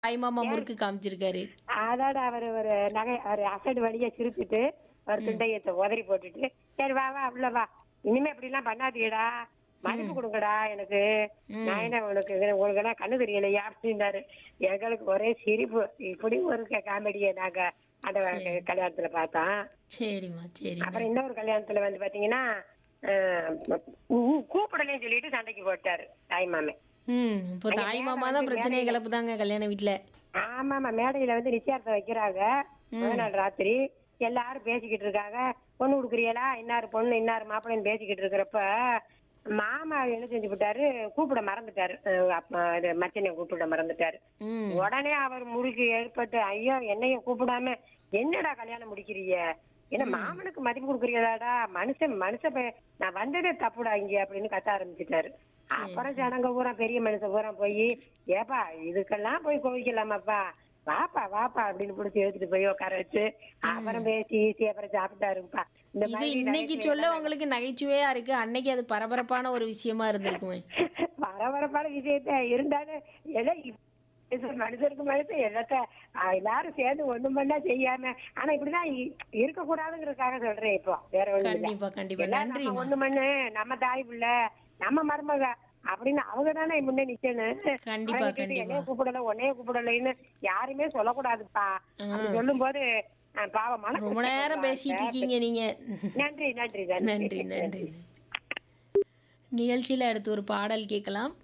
தாய்மாமா முறுக்கு காமிச்சிருக்காரு அதோட அவர் ஒரு நகை அவர் அசடு வழியா சிரிச்சுட்டு ஒரு துண்டையத்தை உதறி போட்டுட்டு சரி வா வா உள்ள வா இனிமே இப்படி எல்லாம் பண்ணாதீடா மதிப்பு கொடுங்கடா எனக்கு நான் என்ன உனக்கு இது உங்களுக்கு எல்லாம் கண்ணு தெரியலையா அப்படின்னாரு எங்களுக்கு ஒரே சிரிப்பு இப்படி ஒரு காமெடியை நாங்க அந்த கல்யாணத்துல பார்த்தோம் சரிம்மா சரிங்க அப்புறம் இன்னொரு கல்யாணத்துல வந்து பாத்தீங்கன்னா அஹ், கூ- கூப்பிடலைன்னு சொல்லிட்டு சண்டைக்கு போட்டாரு தாய் மாமே ம் இப்போ தாய் மாமா தான் பிரச்சனையை கிளப்புதாங்க கல்யாண வீட்ல ஆமாமா மேடையில வந்து நிச்சயார்த்தம் வைக்கிறாங்க முதல் நாள் ராத்திரி எல்லாரும் பேசிக்கிட்டு இருக்காங்க பொண்ணு கொடுக்குறீங்களா இன்னாரு பொண்ணு இன்னாரு மாப்பிள்ளைன்னு பேசிக்கிட்டு இருக்கிறப்ப மாமா என்ன செஞ்சு விட்டாரு கூப்பிட மறந்துட்டாரு அஹ் அப்ப இது மச்சனை கூப்பிட மறந்துட்டாரு ம் உடனே அவர் முறுக்கு ஏற்பட்டு ஐயோ என்னையும் கூப்பிடாம என்னடா கல்யாணம் முடிக்கிறீங்க என்ன மாமனுக்கு மதிப்பு கொடுக்குறீங்களாடா மனுஷன் மனுஷ பையன் நான் வந்ததே தப்புடா இங்க அப்படின்னு கத்த ஆரம்பிச்சுட்டாரு அப்புறம் ஜனங்க பூரா பெரிய மனுஷன் பூரா போய் ஏப்பா இதுக்கெல்லாம் போய் கோவிக்கலாமாப்பா வாப்பா வாப்பா அப்படின்னு பிடிச்சி எடுத்துட்டு போய் உட்கார வச்சு அப்புறம் பேசி ஈசி அப்புறம் சாப்பிட்டாருப்பா இந்த இது மாதிரி இன்னைக்கு சொல்ல உங்களுக்கு நகைச்சுவையா இருக்கு அன்னைக்கு அது பரபரப்பான ஒரு விஷயமா இருந்திருக்குமே பரபரப்பான விஷயத்த இருந்தாலும் ஏதோ இப்ப மனுஷருக்கு மனுஷன் எல்லாத்த ஆஹ் எல்லாரும் சேர்ந்து ஒண்ணும் பண்ணா செய்யாம ஆனா இப்படிதான் இ- இருக்கக்கூடாதுங்கிறதுக்காக சொல்றேன் இப்போ வேற ஒண்ணு இல்ல. கண்டிப்பா கண்டிப்பா எல்லாரும் நன்றி நம்ம ஒண்ணு பண்ணு நம்ம தாய் புள்ள நம்ம மருமக அப்படின்னு அவங்க தானே முன்னே நிக்கணும் கண்டிப்பா, அவங்க கேட்டு கண்டிப்பா. என்னைய கூப்பிடல உன்னைய கூப்பிடலைன்னு யாருமே சொல்லக்கூடாதுப்பா அப்படி சொல்லும் போது பாவம் மனசு ரொம்ப நேரம் பேசிட்டு இருக்கீங்க நீங்க நன்றி நன்றி நன்றி நன்றி நிகழ்ச்சியில அடுத்து ஒரு பாடல் கேட்கலாம்